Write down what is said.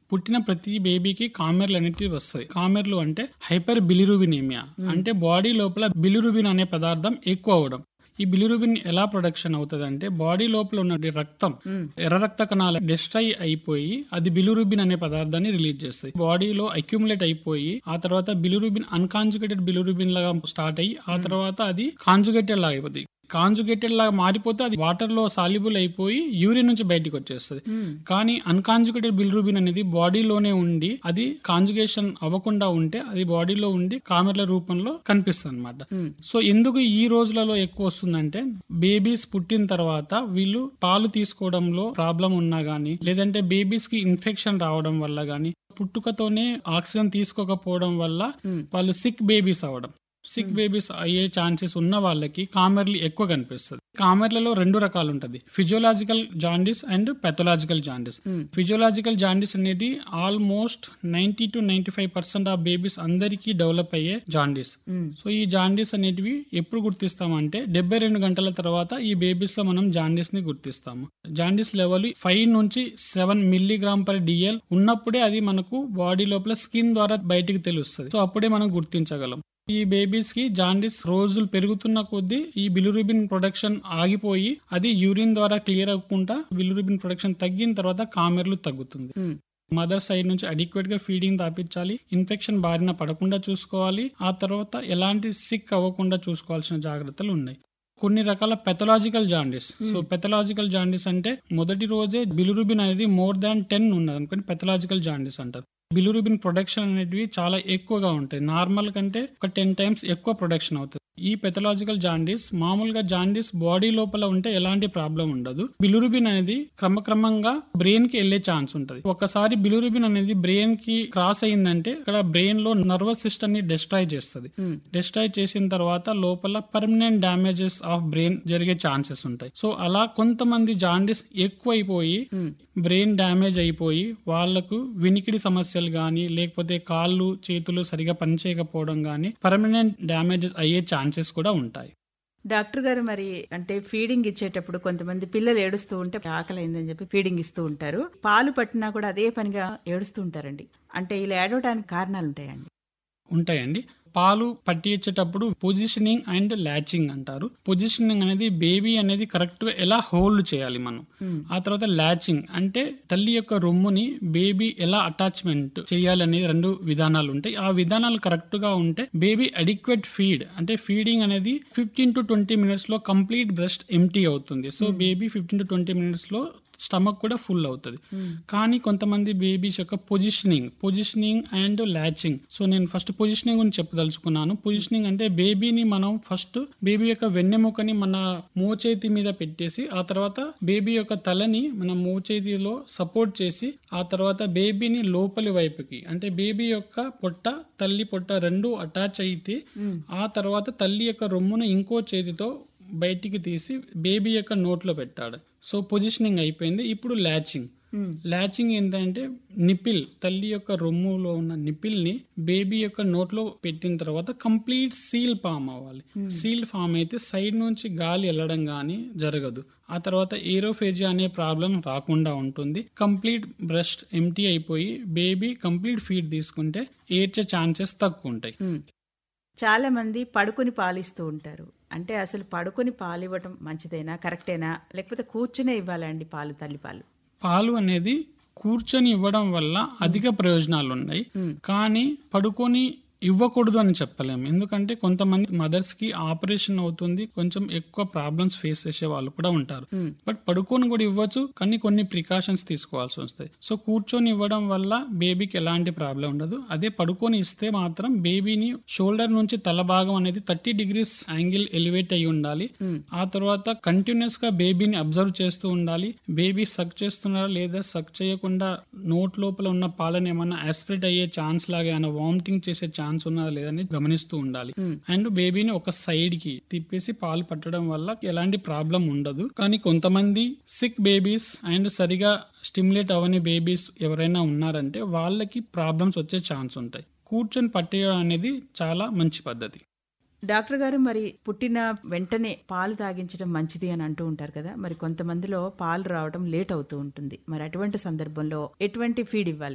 పుట్టిన ప్రతి బేబీకి కామెర్లు అనేటివి వస్తాయి కామెర్లు అంటే హైపర్ బిలిరుబినేమియా అంటే బాడీ లోపల బిలిరుబిన్ అనే పదార్థం ఎక్కువ అవడం ఈ బిలిరుబిన్ ఎలా ప్రొడక్షన్ అవుతుంది అంటే బాడీ లోపల ఉన్న రక్తం ఎర్ర రక్త కణాలు డిస్ట్రాయ్ అయిపోయి అది బిలిరుబిన్ అనే పదార్థాన్ని రిలీజ్ చేస్తాయి బాడీలో అక్యుములేట్ అయిపోయి ఆ తర్వాత బిలిరుబిన్ అన్కాంజుగేటెడ్ బిలిరుబిన్ లాగా స్టార్ట్ అయ్యి ఆ తర్వాత అది కాంజుగేటెడ్ లాగా అయిపోతుంది కాంజుగేటెడ్ లాగా మారిపోతే అది వాటర్ లో సాల్యుబుల్ అయిపోయి యూరిన్ నుంచి బయటకు వచ్చేస్తుంది కానీ అన్కాంజుగేటెడ్ బిలిరూబిన్ అనేది బాడీలోనే ఉండి అది కాంజుగేషన్ అవ్వకుండా ఉంటే అది బాడీలో ఉండి కామెర్ల రూపంలో కనిపిస్తుంది అనమాట సో ఎందుకు ఈ రోజులలో ఎక్కువ వస్తుందంటే బేబీస్ పుట్టిన తర్వాత వీళ్ళు పాలు తీసుకోవడంలో ప్రాబ్లం ఉన్నా గానీ లేదంటే బేబీస్ కి ఇన్ఫెక్షన్ రావడం వల్ల గానీ పుట్టుకతోనే ఆక్సిజన్ తీసుకోకపోవడం వల్ల వాళ్ళు సిక్ బేబీస్ అవడం సిక్ బేబీస్ అయ్యే ఛాన్సెస్ ఉన్న వాళ్ళకి కామెర్లు ఎక్కువ కనిపిస్తుంది కామెర్లలో రెండు రకాలు ఉంటది physiological jaundice and pathological jaundice physiological jaundice అనేది almost ninety two ninety five percent of babies అందరికీ డెవలప్ అయ్యే జాండిస్ సో ఈ జాండిస్ అనేటివి ఎప్పుడు గుర్తిస్తామంటే డెబ్బై రెండు గంటల తర్వాత ఈ బేబీస్ లో మనం జాండిస్ ని గుర్తిస్తాము జాండిస్ లెవెల్ ఫైవ్ నుంచి సెవెన్ మిల్లీగ్రామ్ పర్ డిఎల్ ఉన్నప్పుడే అది మనకు బాడీ లోపల స్కిన్ ద్వారా బయటికి తెలుస్తుంది సో అప్పుడే మనం గుర్తించగలం ఈ బేబీస్ కి జాండిస్ రోజులు పెరుగుతున్న కొద్దీ ఈ బిలిరుబిన్ ప్రొడక్షన్ ఆగిపోయి అది యూరిన్ ద్వారా క్లియర్ అవ్వకుండా బిలిరుబిన్ ప్రొడక్షన్ తగ్గిన తర్వాత కామెర్లు తగ్గుతుంది మదర్ సైడ్ నుంచి అడిక్వేట్ గా ఫీడింగ్ తాపించాలి ఇన్ఫెక్షన్ బారిన పడకుండా చూసుకోవాలి ఆ తర్వాత ఎలాంటి సిక్ అవ్వకుండా చూసుకోవాల్సిన జాగ్రత్తలు ఉన్నాయి కొన్ని రకాల pathological jaundice so pathological jaundice అంటే మొదటి రోజే బిలిరుబిన్ అనేది మోర్ దాన్ టెన్ ఉన్నది అనుకోండి పెథలాజికల్ జాండిస్ అంటారు బిలిరుబిన్ ప్రొడక్షన్ అనేటివి చాలా ఎక్కువగా ఉంటాయి నార్మల్ కంటే ఒక టెన్ టైమ్స్ ఎక్కువ ప్రొడక్షన్ అవుతుంది ఈ పెథలాజికల్ జాండిస్ మామూలుగా జాండిస్ బాడీ లోపల ఉంటే ఎలాంటి ప్రాబ్లం ఉండదు బిలురుబిన్ అనేది క్రమక్రమంగా బ్రెయిన్ కి వెళ్లే ఛాన్స్ ఉంటుంది ఒకసారి బిలురుబిన్ అనేది బ్రెయిన్ కి క్రాస్ అయిందంటే ఇక్కడ బ్రెయిన్ లో నర్వస్ సిస్టమ్ ని డిస్ట్రాయ్ చేస్తుంది డిస్ట్రాయ్ చేసిన తర్వాత లోపల పర్మనెంట్ డామేజెస్ ఆఫ్ బ్రెయిన్ జరిగే ఛాన్సెస్ ఉంటాయి సో అలా కొంతమంది జాండిస్ ఎక్కువైపోయి బ్రెయిన్ డ్యామేజ్ అయిపోయి వాళ్లకు వినికిడి సమస్యలు గాని లేకపోతే కాళ్ళు చేతులు సరిగా పనిచేయకపోవడం గాని పర్మనెంట్ డ్యామేజెస్ అయ్యే ఛాన్సెస్ కూడా ఉంటాయి డాక్టర్ గారు మరి అంటే ఫీడింగ్ ఇచ్చేటప్పుడు కొంతమంది పిల్లలు ఏడుస్తూ ఉంటే ఆకలి అయిందని చెప్పి ఫీడింగ్ ఇస్తూ ఉంటారు పాలు పట్టినా కూడా అదే పనిగా ఏడుస్తూ ఉంటారండి అంటే ఇలా ఏడవడానికి కారణాలు ఉంటాయండి ఉంటాయండి పాలు పట్టి ఇచ్చేటప్పుడు పొజిషనింగ్ అండ్ లాచింగ్ అంటారు పొజిషనింగ్ అనేది బేబీ అనేది కరెక్ట్ గా ఎలా హోల్డ్ చేయాలి మనం ఆ తర్వాత లాచింగ్ అంటే తల్లి యొక్క రొమ్ముని బేబీ ఎలా అటాచ్మెంట్ చేయాలి అనేది రెండు విధానాలు ఉంటాయి ఆ విధానాలు కరెక్ట్ గా ఉంటే బేబీ అడిక్వేట్ ఫీడ్ అంటే ఫీడింగ్ అనేది ఫిఫ్టీన్ టు ట్వంటీ మినిట్స్ లో కంప్లీట్ బ్రెస్ట్ ఎంటీ అవుతుంది so baby fifteen to twenty minutes లో స్టమక్ కూడా ఫుల్ అవుతుంది కానీ కొంతమంది బేబీస్ యొక్క positioning positioning and latching so నేను ఫస్ట్ పొజిషనింగ్ గురించి చెప్పదలుచుకున్నాను పొజిషనింగ్ అంటే బేబీని మనం ఫస్ట్ బేబీ యొక్క వెన్నెముకని మన మోచేతి మీద పెట్టేసి ఆ తర్వాత బేబీ యొక్క తలని మన మోచేతిలో సపోర్ట్ చేసి ఆ తర్వాత బేబీని లోపలి వైపుకి అంటే బేబీ యొక్క పొట్ట తల్లి పొట్ట రెండు అటాచ్ అయితే ఆ తర్వాత తల్లి యొక్క రొమ్మును ఇంకో చేతితో బయటికి తీసి బేబీ యొక్క నోట్లో పెట్టాడు సో పొజిషనింగ్ అయిపోయింది ఇప్పుడు లాచింగ్ లాచింగ్ ఏంటంటే నిపిల్ తల్లి యొక్క రొమ్ములో ఉన్న నిపిల్ ని బేబీ యొక్క నోట్లో పెట్టిన తర్వాత కంప్లీట్ సీల్ ఫామ్ అవ్వాలి సీల్ ఫామ్ అయితే సైడ్ నుంచి గాలి వెళ్ళడం గానీ జరగదు ఆ తర్వాత ఏరోఫేజియా అనే ప్రాబ్లం రాకుండా ఉంటుంది కంప్లీట్ బ్రెస్ట్ ఎంటీ అయిపోయి బేబీ కంప్లీట్ ఫీడ్ తీసుకుంటే ఏడ్చే ఛాన్సెస్ తక్కువ ఉంటాయి చాలా మంది పడుకుని పాలిస్తూ ఉంటారు అంటే అసలు పడుకుని పాలు ఇవ్వటం మంచిదేనా కరెక్టేనా లేకపోతే కూర్చునే ఇవ్వాలండి పాలు తల్లి పాలు పాలు అనేది కూర్చొని ఇవ్వడం వల్ల అధిక ప్రయోజనాలు ఉన్నాయి కానీ పడుకొని ఇవ్వకూడదు అని చెప్పలేము ఎందుకంటే కొంతమంది మదర్స్ కి ఆపరేషన్ అవుతుంది కొంచెం ఎక్కువ ప్రాబ్లమ్స్ ఫేస్ చేసే వాళ్ళు కూడా ఉంటారు బట్ పడుకొని కూడా ఇవ్వచ్చు కానీ కొన్ని ప్రికాషన్స్ తీసుకోవాల్సి వస్తాయి సో కూర్చొని ఇవ్వడం వల్ల బేబీకి ఎలాంటి ప్రాబ్లం ఉండదు అదే పడుకొని ఇస్తే మాత్రం బేబీని షోల్డర్ నుంచి తల భాగం అనేది థర్టీ డిగ్రీస్ యాంగిల్ ఎలివేట్ అయి ఉండాలి ఆ తర్వాత కంటిన్యూస్ గా బేబీని అబ్జర్వ్ చేస్తూ ఉండాలి బేబీ సక్ చేస్తున్నారా లేదా సక్ చేయకుండా నోట్ లోపల ఉన్న పాలను ఏమన్నా ఆస్పిరేట్ అయ్యే ఛాన్స్ లాగా ఏమైనా వామిటింగ్ చేసే ఛాన్స్ ఉన్నదా లేదని గమనిస్తూ ఉండాలి అండ్ బేబీని ఒక సైడ్ కి తిప్పేసి పాలు పట్టడం వల్ల ఎలాంటి ప్రాబ్లం ఉండదు కానీ కొంతమంది సిక్ బేబీస్ అండ్ సరిగా స్టిమ్యులేట్ అవని బేబీస్ ఎవరైనా ఉన్నారంటే వాళ్ళకి ప్రాబ్లమ్స్ వచ్చే ఛాన్స్ ఉంటాయి కూర్చొని పట్టేయడం అనేది చాలా మంచి పద్ధతి డాక్టర్ గారు మరి పుట్టిన వెంటనే పాలు తాగించడం మంచిది అని అంటూ ఉంటారు కదా మరి కొంతమందిలో పాలు రావడం లేట్ అవుతూ ఉంటుంది మరి అటువంటి సందర్భంలో ఎటువంటి ఫీడ్ ఇవ్వాలి